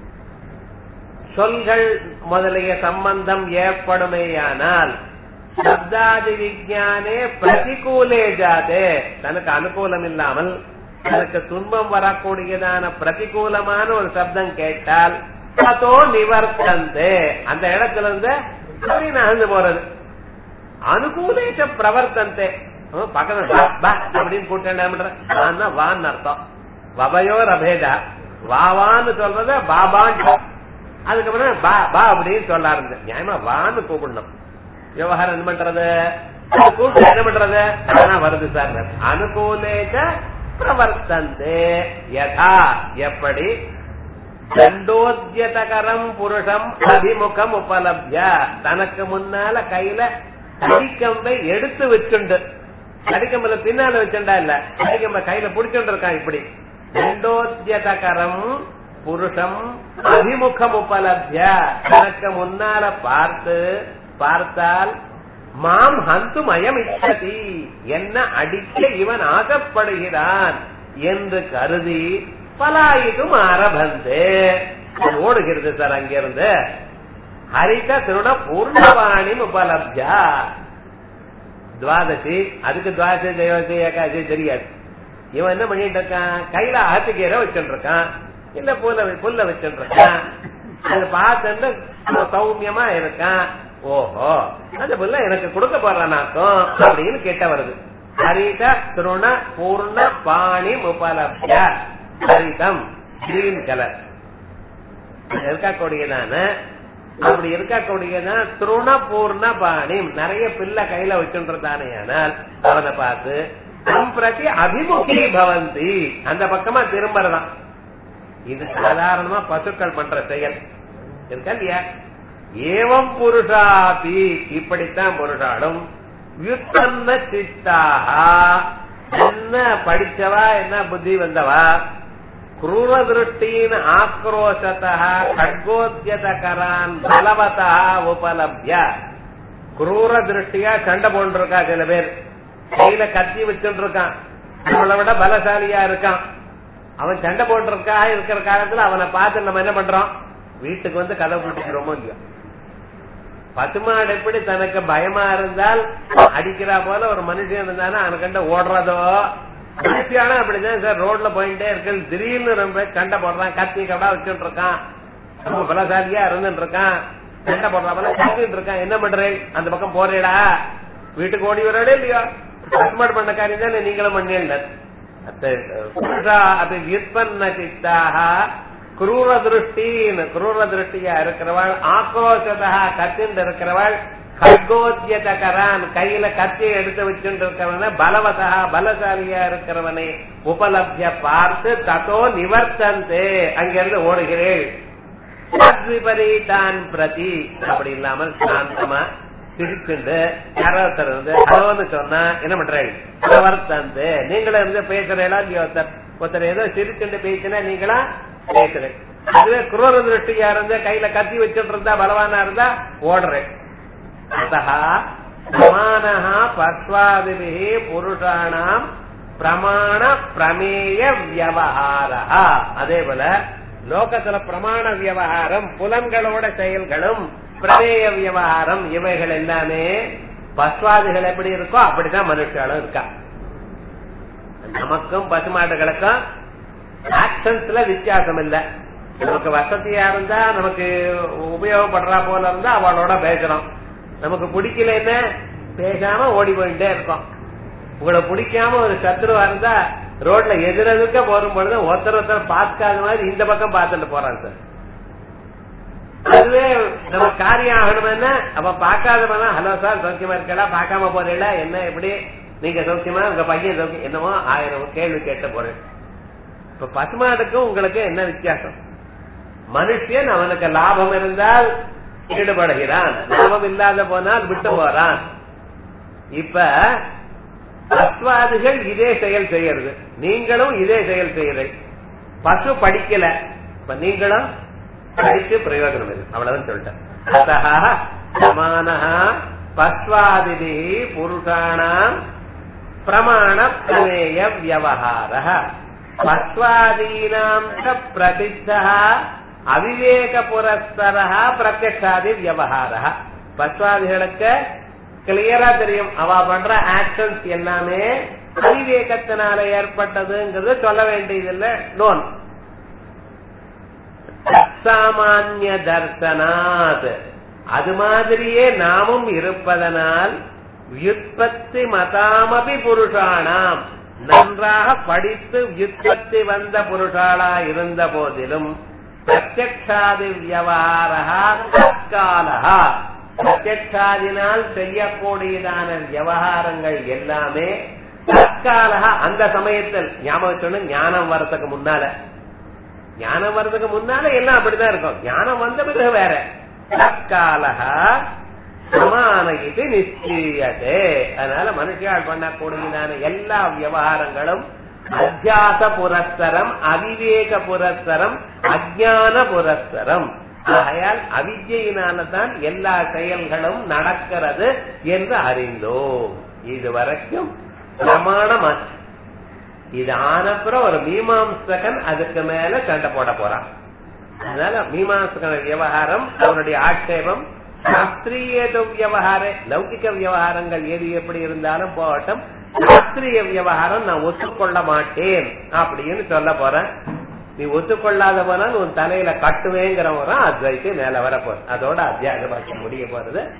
சொல்கள் முதலிய சம்பந்தம் ஏற்படுமேயானால் சப்தாதி விஜானே பிரதிகூலே ஜாதே தனக்கு அனுகூலம் இல்லாமல் தனக்கு துன்பம் வரக்கூடியதான பிரதிகூலமான ஒரு சப்தம் கேட்டால் அதோ நிவர்த்தந்தே அந்த இடத்துல இருந்து அப்படி நகர்ந்து போறது அனுகூலேச்ச பிரவர்த்தந்தே பக்கத்துல அப்படின்னு கூட்டேன் வான்னு அர்த்தம் வபயோ ரபேதா வாவான்னு சொல்றத பாபான்னு அதுக்கப்புறம் பா பா அப்படின்னு சொல்ல ஆரம்பிச்ச நியாயமா வான்னு கூப்பிடணும் விவகாரம் என்ன பண்றது கூப்பிட்டு என்ன பண்றது ஆனா வருது சார் அனுகூலேச்ச பிரவர்த்தந்தே யதா எப்படி தண்டோத்யதகரம் புருஷம் அபிமுகம் உபலப்ய தனக்கு முன்னால கையில கடிக்கம்பை எடுத்து வச்சுண்டு கடிக்கம்பல பின்னால வச்சுண்டா இல்ல கடிக்கம்ப கையில புடிச்சுட்டு இருக்கான் இப்படி தண்டோத்யதகரம் புருஷம் அபிமுகம் உபலப்ய தனக்கு முன்னால பார்த்து பார்த்தால் மாம் ஹந்து மயம் இச்சதி என்ன அடிக்க இவன் ஆகப்படுகிறான் என்று கருதி பலாயிடும் ஆரபந்து ஓடுகிறது சார் அங்கிருந்து ஹரித திருட பூர்ணவாணி உபலப்யா துவாதசி அதுக்கு துவாதசி தேவசி ஏகாதசி தெரியாது இவன் என்ன பண்ணிட்டு இருக்கான் கையில ஆத்துக்கீரை வச்சுட்டு இருக்கான் இல்ல புல்ல புல்ல வச்சுட்டு இருக்கான் அது பார்த்துட்டு சௌமியமா இருக்கான் ஓஹோ அந்த புல்ல எனக்கு கொடுக்க போறானாக்கும் அப்படின்னு கேட்ட வருது ஹரித திருண பூர்ண பாணி உபலப்ய ஹரிதம் கிரீன் கலர் இருக்கக்கூடியதான அப்படி இருக்கக்கூடியதான் திருண பூர்ண பாணி நிறைய பிள்ளை கையில வச்சுன்றதானே ஆனால் அவனை பார்த்து தம் பிரதி அபிமுகி பவந்தி அந்த பக்கமா திரும்பறதான் இது சாதாரணமா பசுக்கள் பண்ற செயல் இருக்கா இல்லையா ஏவம் புருஷாபி இப்படித்தான் புருஷாலும் வியுத்தன்ன சித்தாகா என்ன படிச்சவா என்ன புத்தி வந்தவா ಕ್ರೂರ ದೃಷ್ಟೀನ್ ಆಕ್ರೋಶತಃ ಖಡ್ಗೋದ್ಯತಕರಾನ್ பலவதா உபலப்ய குரூர திருஷ்டியா சண்டை போட்டுருக்கா சில பேர் கையில கத்தி வச்சுட்டு இருக்கான் நம்மளை விட பலசாலியா இருக்கான் அவன் சண்டை போட்டிருக்கா இருக்கிற காலத்துல அவனை பார்த்து நம்ம என்ன பண்றோம் வீட்டுக்கு வந்து கதை பிடிக்கிறோமோ இல்லையோ பசுமாடு எப்படி தனக்கு பயமா இருந்தால் அடிக்கிறா போல ஒரு மனுஷன் இருந்தானா அவனுக்கண்ட ஓடுறதோ மனுஷியானா அப்படிதான் சார் ரோட்ல போயிட்டே இருக்கு திடீர்னு ரொம்ப சண்டை போடுறான் கத்தி கடா வச்சுட்டு இருக்கான் ரொம்ப பலசாலியா இருந்துட்டு இருக்கான் சண்டை போடுறா போல கத்திட்டு இருக்கான் என்ன பண்றேன் அந்த பக்கம் போறேடா வீட்டுக்கு ஓடி வரடே இல்லையா பசுமாடு பண்ண காரியம் தானே நீங்களும் பண்ணீங்க அது விற்பன்ன சித்தாக குரூர திருஷ்டின்னு குரூர திருஷ்டியா இருக்கிறவள் ஆக்ரோஷதா கத்திண்டு இருக்கிறவள் கர்கோத்யதகரான் கையில கத்தியை எடுத்து வச்சுட்டு இருக்கிறவன பலவதா பலசாலியா இருக்கிறவனை உபலப்திய பார்த்து தத்தோ நிவர்த்தந்தே அங்கிருந்து ஓடுகிறேன் விபரீதான் பிரதி அப்படி இல்லாமல் சாந்தமா சிரிச்சுண்டு யாரோ ஒருத்தர் வந்து ஹலோன்னு சொன்னா என்ன பண்றேன் நிவர்த்தந்து நீங்களும் இருந்து பேசுறீங்களா இல்லையோ ஒருத்தர் ஒருத்தர் ஏதோ சிரிச்சுண்டு பேசினா நீங்களா பேசுறேன் அதுவே குரோர திருஷ்டியா இருந்தா கையில கத்தி வச்சுட்டு இருந்தா பலவானா இருந்தா ஓடுறேன் अतः समानः पश्वादिभिः புருஷாணாம் பிரமாண பிரமேய வியவஹாரः அதே போல லோகத்துல பிரமாண வியவகாரம் புலன்களோட செயல்களும் பிரமேய வியவகாரம் இவைகள் எல்லாமே பஸ்வாதிகள் எப்படி இருக்கோ அப்படிதான் மனுஷாலும் இருக்கா நமக்கும் பசுமாடுகளுக்கும் ஆக்ஷன்ஸ்ல வித்தியாசம் இல்ல நமக்கு வசதியா இருந்தா நமக்கு உபயோகப்படுறா போல இருந்தா அவளோட பேசுறோம் நமக்கு பிடிக்கல என்ன பேசாம ஓடி போயிட்டே இருக்கோம் உங்களை பிடிக்காம ஒரு சத்ருவா இருந்தா ரோட்ல எதிரெதுக்க போரும் பொழுது ஒருத்தர் ஒருத்தர் பார்க்காத மாதிரி இந்த பக்கம் பார்த்துட்டு போறான் சார் அதுவே நம்ம காரியம் ஆகணும்னா அப்ப பார்க்காதவனா ஹலோ சார் சௌக்கியமா இருக்கலாம் பார்க்காம போறீங்களா என்ன எப்படி நீங்க சௌக்கியமா உங்க பையன் சௌக்கியம் என்னமோ ஆயிரம் கேள்வி கேட்ட போறேன் இப்ப பசுமாடுக்கும் உங்களுக்கு என்ன வித்தியாசம் மனுஷன் அவனுக்கு லாபம் இருந்தால் ஈடுபடுகிறான் லாபம் இல்லாத போனால் விட்டு போறான் இப்ப பஸ்வாதிகள் இதே செயல் செய்யறது நீங்களும் இதே செயல் செய்யறது பசு படிக்கல இப்ப நீங்களும் படிச்சு பிரயோஜனம் இல்லை அவ்வளவுதான் சொல்லிட்டேன் அத்தः சமானः பஸ்வாதிதி புருஷாணாம் பிரமாண பிரமேய வியவஹாரः பஸ்வாதீனாம் பிரசித்தः அவிவேக புரஸ்தர பிரத்யக்ஷாதி வியவஹார பஸ்வாதிகளுக்கு கிளியரா தெரியும் அவ பண்ற ஆக்ஷன்ஸ் எல்லாமே அவிவேகத்தினால ஏற்பட்டதுங்கிறது சொல்ல வேண்டியதில்லை நோன் சாமானிய தர்சனாத் அது மாதிரியே நாமும் இருப்பதனால் வியுற்பத்தி மதாமபி புருஷானாம் நன்றாக படித்து வியுற்பத்தி வந்த புருஷாளா இருந்த போதிலும் பிரத்யக்ஷாதி வியவகாரா தற்காலா பிரத்யக்ஷாதினால் செய்யக்கூடியதான விவகாரங்கள் எல்லாமே தற்காலா அந்த சமயத்தில் ஞாபகம் ஞானம் வர்றதுக்கு முன்னால ஞானம் வர்றதுக்கு முன்னால எல்லாம் அப்படிதான் இருக்கும் ஞானம் வந்த பிறகு வேற தற்காலா சமான இது நிச்சயதே அதனால மனுஷியால் பண்ணக்கூடியதான எல்லா விவகாரங்களும் அத்தியாச புரஸ்தரம் அவிவேக புரஸ்தரம் அஜான புரஸ்தரம் ஆகையால் அவித்யினால்தான் எல்லா செயல்களும் நடக்கிறது என்று அறிந்தோம் இதுவரைக்கும் பிரமாணம் இது ஆனப்புறம் ஒரு மீமாம்சகன் அதுக்கு மேல சண்டை போட போறான் அதனால மீமாம்சகன விவகாரம் அவனுடைய ஆட்சேபம் சாஸ்திரிய விவகார லௌகிக விவகாரங்கள் எது எப்படி இருந்தாலும் போகட்டும் சாஸ்திரிய விவகாரம் நான் ஒத்துக்கொள்ள மாட்டேன் அப்படின்னு சொல்ல போறேன் நீ ஒத்துக்கொள்ளாத போனால் உன் தலையில கட்டுவேங்கிறவன் அத்வைத்து மேல வர போற அதோட அத்தியாக பாக்கியம் முடிய போறது